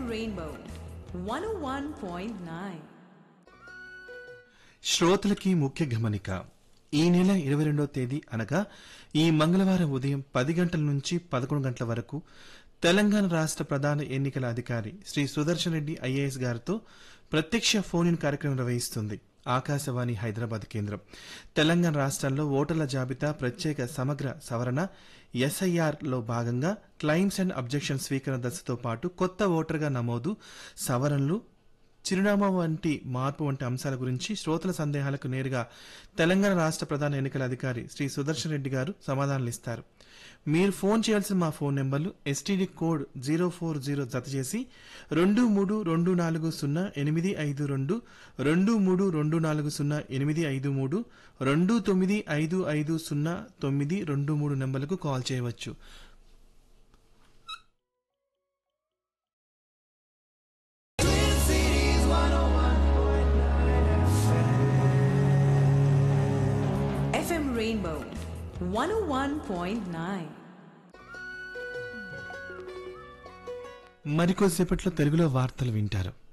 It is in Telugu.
Rainbow 101.9. శ్రోతలకి ముఖ్య గమనిక ఈ నెల ఇరవై రెండవ తేదీ అనగా ఈ మంగళవారం ఉదయం పది గంటల నుంచి పదకొండు గంటల వరకు తెలంగాణ రాష్ట్ర ప్రధాన ఎన్నికల అధికారి శ్రీ సుదర్శన్ రెడ్డి ఐఏఎస్ గారితో ప్రత్యక్ష ఫోన్ ఇన్ కార్యక్రమం నిర్వహిస్తుంది ఆకాశవాణి హైదరాబాద్ కేంద్రం తెలంగాణ రాష్ట్రంలో ఓటర్ల జాబితా ప్రత్యేక సమగ్ర సవరణ ఎస్ఐఆర్ లో భాగంగా క్లైమ్స్ అండ్ అబ్జెక్షన్ స్వీకరణ దశతో పాటు కొత్త ఓటర్గా నమోదు సవరణలు చిరునామా వంటి మార్పు వంటి అంశాల గురించి శ్రోతల సందేహాలకు నేరుగా తెలంగాణ రాష్ట్ర ప్రధాన ఎన్నికల అధికారి శ్రీ సుదర్శన్ రెడ్డి గారు సమాధానాలు ఇస్తారు మీరు ఫోన్ చేయాల్సిన మా ఫోన్ నెంబర్లు STD code zero four zero జత చేసి రెండు మూడు రెండు నాలుగు సున్నా ఎనిమిది ఐదు రెండు రెండు మూడు రెండు నాలుగు సున్నా ఎనిమిది ఐదు మూడు రెండు తొమ్మిది ఐదు ఐదు సున్నా తొమ్మిది రెండు మూడు నెంబర్లకు కాల్ చేయవచ్చు FM Rainbow 101.9. మరికొద్దిసేపట్లో తెలుగులో వార్తలు వింటారు